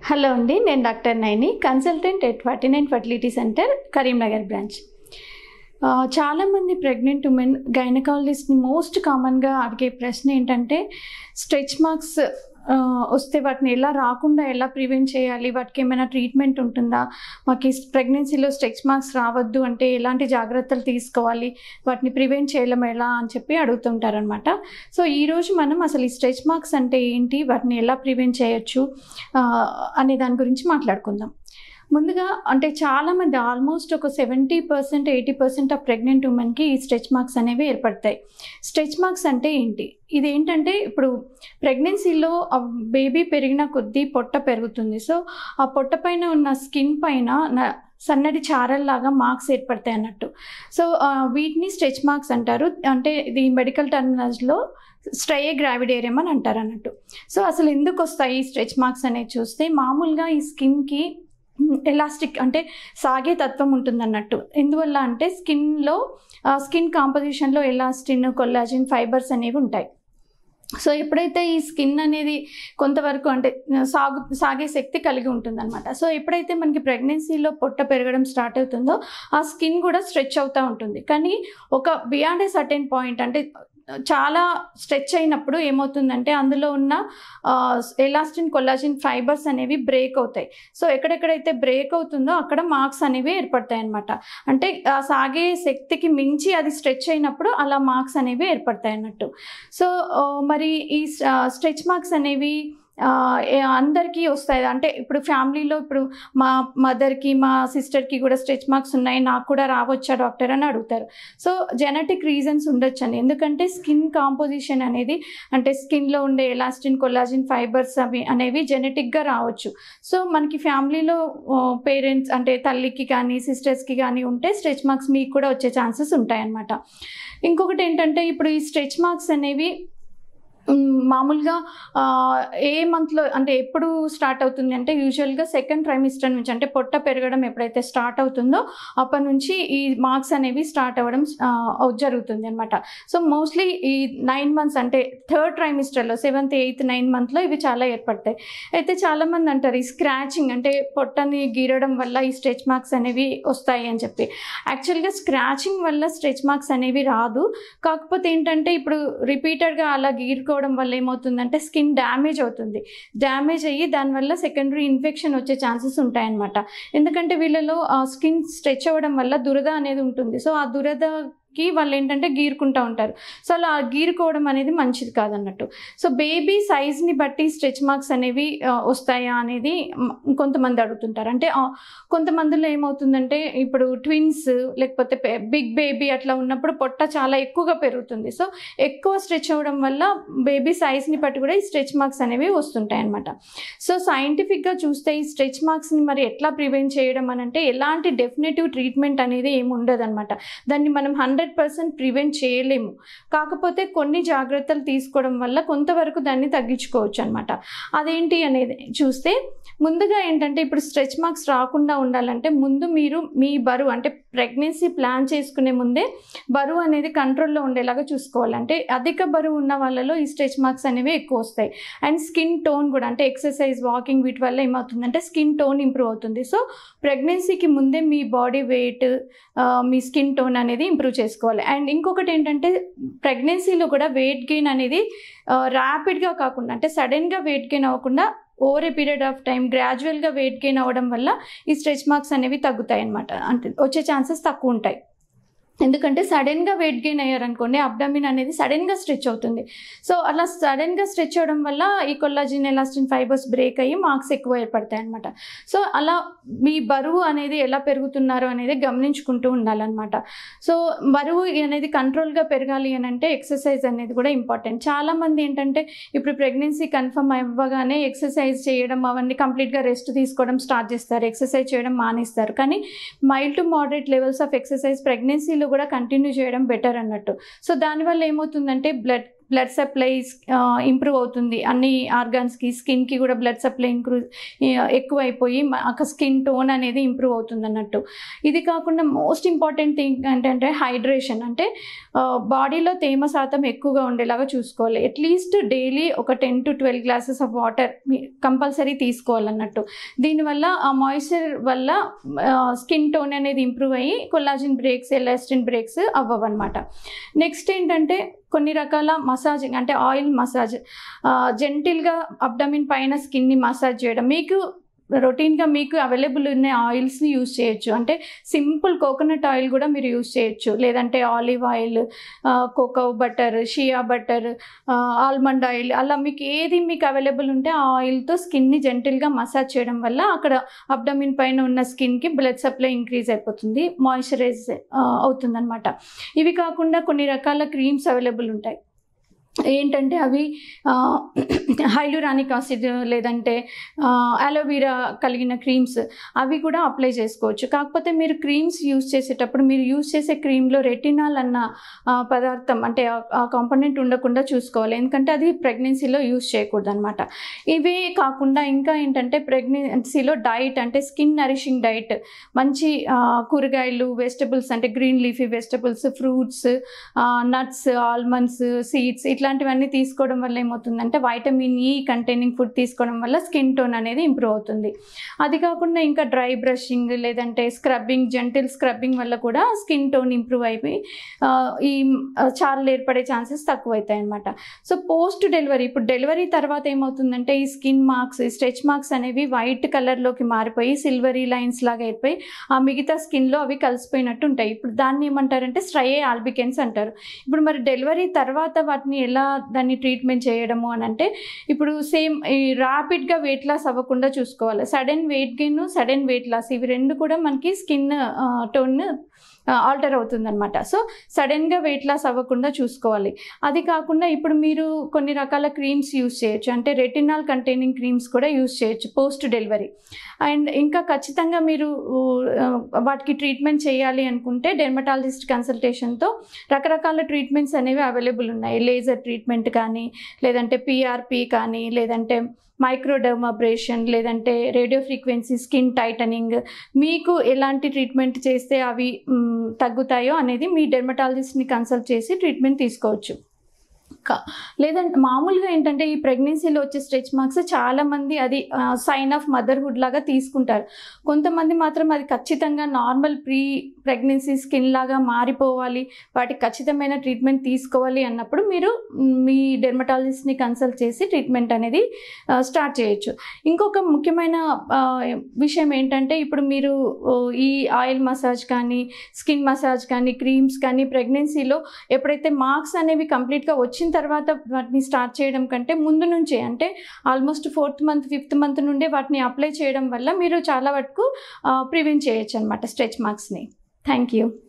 hello అండి నేను doctor Naini consultant at forty nine fertility centre Karimnagar branch ఆ, చాలామంది ప్రెగ్నెంట్ ఉమెన్ గైనకాలజిస్ట్ని మోస్ట్ కామన్గా అడిగే ప్రశ్న ఏంటంటే స్ట్రెచ్ మార్క్స్ వస్తే వాటిని ఎలా రాకుండా ఎలా ప్రివెంట్ చేయాలి వాటికి ఏమైనా ట్రీట్మెంట్ ఉంటుందా మాకు ప్రెగ్నెన్సీలో స్ట్రెచ్ మార్క్స్ రావద్దు అంటే ఎలాంటి జాగ్రత్తలు తీసుకోవాలి వాటిని ప్రివెంట్ చేయడం ఎలా అని చెప్పి అడుగుతుంటారనమాట సో ఈరోజు మనం అసలు ఈ స్ట్రెచ్ మార్క్స్ అంటే ఏంటి వాటిని ఎలా ప్రివెంట్ చేయొచ్చు ఆ, అనే దాని గురించి మాట్లాడుకుందాం ముందుగా అంటే చాలామంది ఆల్మోస్ట్ ఒక seventy percent eighty percent of pregnant ఉమెన్కి ఈ స్ట్రెచ్ మార్క్స్ అనేవి ఏర్పడతాయి స్ట్రెచ్ మార్క్స్ అంటే ఏంటి ఇది ఏంటంటే ఇప్పుడు ప్రెగ్నెన్సీలో బేబీ పెరిగిన కొద్దీ పొట్ట పెరుగుతుంది సో ఆ పొట్ట పైన ఉన్న స్కిన్ పైన న- సన్నటి చారల్లాగా మార్క్స్ ఏర్పడతాయి అన్నట్టు సో ఆ, వీటిని స్ట్రెచ్ మార్క్స్ అంటారు అంటే ఇది మెడికల్ టర్మినాలజీలో స్ట్రయే గ్రావిడేరియం అని అంటారు అన్నట్టు సో అసలు ఎందుకు వస్తాయి ఈ స్ట్రెచ్ మార్క్స్ అనేది చూస్తే మామూలుగా ఈ స్కిన్కి ఎలాస్టిక్ అంటే సాగే తత్వం ఉంటుంది అన్నట్టు ఎందువల్ల అంటే స్కిన్లో స్కిన్ కాంపోజిషన్లో ఎలాస్టిన్ కొల్లాజిన్ ఫైబర్స్ అనేవి ఉంటాయి సో ఎప్పుడైతే ఈ స్కిన్ అనేది కొంతవరకు అంటే సాగు సాగే శక్తి కలిగి ఉంటుందన్నమాట సో ఎప్పుడైతే మనకి ప్రెగ్నెన్సీలో పొట్ట పెరగడం స్టార్ట్ అవుతుందో ఆ స్కిన్ కూడా స్ట్రెచ్ అవుతూ ఉంటుంది కానీ ఒక బియాండ్ ఏ సర్టెన్ పాయింట్ అంటే చాలా స్ట్రెచ్ అయినప్పుడు ఏమవుతుందంటే అందులో ఉన్న ఎలాస్టిన్ కొల్లాజిన్ ఫైబర్స్ అనేవి బ్రేక్ అవుతాయి సో ఎక్కడెక్కడైతే బ్రేక్ అవుతుందో అక్కడ మార్క్స్ అనేవి ఏర్పడతాయి అనమాట అంటే ఆ సాగే శక్తికి మించి అది స్ట్రెచ్ అయినప్పుడు అలా మార్క్స్ అనేవి ఏర్పడతాయి అన్నట్టు సో ఆ, మరి ఈ స్ట్రెచ్ మార్క్స్ అనేవి ఆ, ఏ- అందరికీ వస్తాయి అంటే ఇప్పుడు ఫ్యామిలీలో ఇప్పుడు మా మదర్కి మా సిస్టర్కి కూడా స్ట్రెచ్ మార్క్స్ ఉన్నాయి నాకు కూడా రావచ్చా డాక్టర్ అని అడుగుతారు సో జెనెటిక్ రీజన్స్ ఉండొచ్చు అండి ఎందుకంటే స్కిన్ కాంపోజిషన్ అనేది అంటే స్కిన్లో ఉండే ఎలాస్టిన్ కొల్లాజిన్ ఫైబర్స్ అవి అనేవి జెనెటిక్గా రావచ్చు సో మనకి ఫ్యామిలీలో పేరెంట్స్ అంటే తల్లికి కానీ సిస్టర్స్కి కానీ ఉంటే స్ట్రెచ్ మార్క్స్ మీకు కూడా వచ్చే ఛాన్సెస్ ఉంటాయన్నమాట ఇంకొకటి ఏంటంటే ఇప్పుడు ఈ స్ట్రెచ్ మార్క్స్ అనేవి మ్, మామూలుగా ఆ, ఏ మంత్లో అంటే ఎప్పుడు స్టార్ట్ అవుతుంది అంటే యూజువల్గా సెకండ్ ట్రైమిస్టర్ నుంచి అంటే పొట్ట పెరగడం ఎప్పుడైతే స్టార్ట్ అవుతుందో అప్పటి నుంచి ఈ మార్క్స్ అనేవి స్టార్ట్ అవ్వడం ఆ, అవ్- జరుగుతుంది అనమాట సో మోస్ట్లీ ఈ నైన్ మంత్స్ అంటే థర్డ్ ట్రైమిస్టర్లో సెవెంత్ ఎయిత్ నైన్ మంత్లో ఇవి చాలా ఏర్పడతాయి అయితే చాలామంది అంటారు ఈ స్క్రాచింగ్ అంటే పొట్టని గీరడం వల్ల ఈ స్ట్రెచ్ మార్క్స్ అనేవి వస్తాయి అని చెప్పి యాక్చువల్గా స్క్రాచింగ్ వల్ల స్ట్రెచ్ మార్క్స్ అనేవి రాదు కాకపోతే ఏంటంటే ఇప్పుడు రిపీటెడ్గా అలా గీరుకోవడం వల్ల ఏమవుతుందంటే స్కిన్ డ్యామేజ్ అవుతుంది డ్యామేజ్ అయ్యి దానివల్ల సెకండరీ ఇన్ఫెక్షన్ వచ్చే ఛాన్సెస్ ఉంటాయన్నమాట ఎందుకంటే వీళ్ళలో ఆ స్కిన్ స్ట్రెచ్ అవ్వడం వల్ల దురద అనేది ఉంటుంది సో ఆ దురదకి వాళ్ళు ఏంటంటే గీరుకుంటూ ఉంటారు సో అలా గీరుకోవడం అనేది మంచిది కాదన్నట్టు సో బేబీ సైజ్ని బట్టి స్ట్రెచ్ మార్క్స్ అనేవి ఆ, వస్తాయా అనేది మ్, కొంతమంది అడుగుతుంటారు అంటే ఆ, కొంతమందిలో ఏమవుతుందంటే ఇప్పుడు ట్విన్స్ లేకపోతే బిగ్ బేబీ అట్లా ఉన్నప్పుడు పొట్ట చాలా ఎక్కువగా పెరుగుతుంది సో ఎక్కువ స్ట్రెచ్ అవ్వడం వల్ల బేబీ సైజ్ని బట్టి కూడా ఈ స్ట్రెచ్ మార్క్స్ అనేవి వస్తుంటాయి అనమాట సో సైంటిఫిక్గా చూస్తే ఈ స్ట్రెచ్ మార్క్స్ని మరి ఎట్లా ప్రివెంట్ చేయడం అని అంటే ఎలాంటి డెఫినెటివ్ ట్రీట్మెంట్ అనేది ఏమి ఉండదు అనమాట దాన్ని మనం హండ్రెడ్ పర్సెంట్ ప్రివెంట్ చేయలేము కాకపోతే కొన్ని జాగ్రత్తలు తీసుకోవడం వల్ల కొంతవరకు దాన్ని తగ్గించుకోవచ్చు అనమాట అదేంటి అనేది చూస్తే ముందుగా ఏంటంటే ఇప్పుడు స్ట్రెచ్ మార్క్స్ రాకుండా ఉండాలంటే ముందు మీరు మీ బరువు అంటే ప్రెగ్నెన్సీ ప్లాన్ చేసుకునే ముందే బరువు అనేది కంట్రోల్లో ఉండేలాగా చూసుకోవాలంటే అధిక బరువు ఉన్న వాళ్ళలో ఈ స్ట్రెచ్ మార్క్స్ అనేవి ఎక్కువ వస్తాయి అండ్ స్కిన్ టోన్ కూడా అంటే ఎక్సర్సైజ్ వాకింగ్ వీటి వల్ల ఏమవుతుందంటే స్కిన్ టోన్ ఇంప్రూవ్ అవుతుంది సో ప్రెగ్నెన్సీకి ముందే మీ బాడీ వెయిట్ మీ స్కిన్ టోన్ అనేది ఇంప్రూవ్ చేసుకోవాలి అండ్ ఇంకొకటి ఏంటంటే ప్రెగ్నెన్సీలో కూడా వెయిట్ గెయిన్ అనేది ర్యాపిడ్గా కాకుండా అంటే సడన్గా వెయిట్ గెయిన్ అవ్వకుండా over a period of time గ్రాడ్యువల్గా వెయిట్ గెయిన్ అవ్వడం వల్ల ఈ స్ట్రెచ్ మార్క్స్ అనేవి తగ్గుతాయి అనమాట అంటే వచ్చే ఛాన్సెస్ తక్కువ ఉంటాయి ఎందుకంటే సడన్గా వెయిట్ గెయిన్ అయ్యారనుకోండి అబ్డమిన్ అనేది సడన్గా స్ట్రెచ్ అవుతుంది సో అలా సడన్గా స్ట్రెచ్ అవ్వడం వల్ల ఈ కొల్లాజిన్ ఎలాస్టిన్ ఫైబర్స్ బ్రేక్ అయ్యి మార్క్స్ ఎక్కువ ఏర్పడతాయి అనమాట సో అలా మీ బరువు అనేది ఎలా పెరుగుతున్నారో అనేది గమనించుకుంటూ ఉండాలన్నమాట సో బరువు అనేది కంట్రోల్గా పెరగాలి అని అంటే ఎక్సర్సైజ్ అనేది కూడా ఇంపార్టెంట్ చాలామంది ఏంటంటే ఇప్పుడు ప్రెగ్నెన్సీ కన్ఫర్మ్ అవ్వగానే ఎక్సర్సైజ్ చేయడం అవన్నీ కంప్లీట్గా రెస్ట్ తీసుకోవడం స్టార్ట్ చేస్తారు ఎక్సర్సైజ్ చేయడం మానేస్తారు కానీ mild to moderate levels of exercise ప్రెగ్నెన్సీలో కూడా కంటిన్యూ చేయడం బెటర్ అన్నట్టు సో దానివల్ల ఏమవుతుందంటే బ్లడ్ బ్లడ్ సప్లై ఇంప్రూవ్ అవుతుంది అన్ని ఆర్గాన్స్కి స్కిన్కి కూడా బ్లడ్ సప్లై ఇంక్రూవ్ ఎక్కువ అయిపోయి స్కిన్ టోన్ అనేది ఇంప్రూవ్ అవుతుంది అన్నట్టు ఇది కాకుండా మోస్ట్ ఇంపార్టెంట్ థింగ్ ఏంటంటే హైడ్రేషన్ అంటే బాడీలో తేమ శాతం ఎక్కువగా ఉండేలాగా చూసుకోవాలి అట్లీస్ట్ డైలీ ఒక ten to twelve glasses of water compulsory తీసుకోవాలన్నట్టు దీనివల్ల ఆ మాయిశ్చర్ వల్ల స్కిన్ టోన్ అనేది ఇంప్రూవ్ అయ్యి కొల్లాజిన్ బ్రేక్స్ ఎలాస్టిన్ బ్రేక్స్ అవ్వవన్నమాట నెక్స్ట్ ఏంటంటే కొన్ని రకాల మసాజింగ్ అంటే ఆయిల్ మసాజ్ జెంటిల్గా అబ్డమిన్ పైన స్కిన్ని మసాజ్ చేయడం మీకు రొటీన్గా మీకు అవైలబుల్ ఉన్న ఆయిల్స్ని యూస్ చేయొచ్చు అంటే సింపుల్ కోకోనట్ ఆయిల్ కూడా మీరు యూస్ చేయొచ్చు లేదంటే olive oil cocoa butter shea butter almond oil అలా మీకు ఏది మీకు అవైలబుల్ ఉంటే ఆ ఆయిల్తో స్కిన్ని జెంటిల్గా మసాజ్ చేయడం వల్ల అక్కడ అబ్డమిన్ పైన ఉన్న స్కిన్కి బ్లడ్ సప్లై ఇంక్రీజ్ అయిపోతుంది మాయిశ్చరైజ్ అవుతుందన్నమాట ఇవి కాకుండా కొన్ని రకాల క్రీమ్స్ అవైలబుల్ ఉంటాయి ఏంటంటే అవి హైలురానిక్ ఆసిడ్ లేదంటే అలోవీరా కలిగిన క్రీమ్స్ అవి కూడా అప్లై చేసుకోవచ్చు కాకపోతే మీరు క్రీమ్స్ యూస్ చేసేటప్పుడు మీరు యూస్ చేసే క్రీమ్లో రెటినాల్ అన్న పదార్థం అంటే ఆ కాంపోనెంట్ ఉండకుండా చూసుకోవాలి ఎందుకంటే అది ప్రెగ్నెన్సీలో యూస్ చేయకూడదు అనమాట ఇవే కాకుండా ఇంకా ఏంటంటే ప్రెగ్నెన్సీలో డైట్ అంటే స్కిన్ నరిషింగ్ డైట్ మంచి కూరగాయలు వెజిటబుల్స్ అంటే green leafy vegetables fruits nuts almonds seeds ఇట్లాంటివన్నీ తీసుకోవడం వల్ల ఏమవుతుందంటే వైటమిన్ ఈ కంటైనింగ్ ఫుడ్ తీసుకోవడం వల్ల స్కిన్ టోన్ అనేది ఇంప్రూవ్ అవుతుంది అది కాకుండా ఇంకా డ్రై బ్రషింగ్ లేదంటే స్క్రబ్బింగ్ జెంటిల్ స్క్రబ్బింగ్ వల్ల కూడా స్కిన్ టోన్ ఇంప్రూవ్ అయిపోయి ఈ చారలు ఏర్పడే ఛాన్సెస్ తక్కువ అవుతాయి అనమాట సో పోస్ట్ డెలివరీ ఇప్పుడు డెలివరీ తర్వాత ఏమవుతుందంటే ఈ స్కిన్ మార్క్స్ ఈ స్ట్రెచ్ మార్క్స్ అనేవి వైట్ కలర్లోకి మారిపోయి సిల్వరీ లైన్స్ లాగా అయిపోయి ఆ మిగతా స్కిన్లో అవి కలిసిపోయినట్టు ఉంటాయి ఇప్పుడు దాన్ని ఏమంటారంటే స్ట్రయే ఆల్బికెన్స్ అంటారు ఇప్పుడు మరి డెలివరీ తర్వాత వాటిని ఎలా దాన్ని ట్రీట్మెంట్ చేయడము అని అంటే ఇప్పుడు సేమ్ ఈ ర్యాపిడ్గా వెయిట్ లాస్ అవ్వకుండా చూసుకోవాలి sudden weight gain sudden weight loss ఇవి రెండు కూడా మనకి స్కిన్ టోన్ ఆల్టర్ అవుతుందన్నమాట సో సడన్గా వెయిట్ లాస్ అవ్వకుండా చూసుకోవాలి అది కాకుండా ఇప్పుడు మీరు కొన్ని రకాల క్రీమ్స్ యూస్ చేయొచ్చు అంటే రెటినాల్ కంటైనింగ్ క్రీమ్స్ కూడా యూస్ చేయొచ్చు పోస్ట్ డెలివరీ అండ్ ఇంకా ఖచ్చితంగా మీరు వాటికి ట్రీట్మెంట్ చేయాలి అనుకుంటే డెర్మటాలజిస్ట్ కన్సల్టేషన్తో రకరకాల ట్రీట్మెంట్స్ అనేవి అవైలబుల్ ఉన్నాయి లేజర్ ట్రీట్మెంట్ కానీ లేదంటే పిఆర్పి కానీ లేదంటే మైక్రోడర్మాబ్రేషన్ లేదంటే రేడియో ఫ్రీక్వెన్సీ స్కిన్ టైటనింగ్ మీకు ఎలాంటి ట్రీట్మెంట్ చేస్తే అవి తగ్గుతాయో అనేది మీ డెర్మటాలజిస్ట్ని కన్సల్ట్ చేసి ట్రీట్మెంట్ తీసుకోవచ్చు లేదంటే మామూలుగా ఏంటంటే ఈ ప్రెగ్నెన్సీలో వచ్చే స్ట్రెచ్ మార్క్స్ చాలామంది అది సైన్ ఆఫ్ మదర్హుడ్ లాగా తీసుకుంటారు కొంతమంది మాత్రం అది ఖచ్చితంగా నార్మల్ ప్రీ ప్రెగ్నెన్సీ స్కిన్ లాగా మారిపోవాలి వాటికి ఖచ్చితమైన ట్రీట్మెంట్ తీసుకోవాలి అన్నప్పుడు మీరు మీ డెర్మటాలజిస్ట్ని కన్సల్ట్ చేసి ట్రీట్మెంట్ అనేది స్టార్ట్ చేయొచ్చు ఇంకొక ముఖ్యమైన విషయం ఏంటంటే ఇప్పుడు మీరు ఈ ఆయిల్ మసాజ్ కానీ స్కిన్ మసాజ్ కానీ క్రీమ్స్ కానీ ప్రెగ్నెన్సీలో ఎప్పుడైతే మార్క్స్ అనేవి కంప్లీట్గా వచ్చిన తర్వాత వాటిని స్టార్ట్ చేయడం కంటే ముందు నుంచే అంటే almost fourth month fifth month నుండే వాటిని అప్లై చేయడం వల్ల మీరు చాలా వరకు ప్రివెంట్ చేయొచ్చు అనమాట స్ట్రెచ్ మార్క్స్ని థ్యాంక్ యూ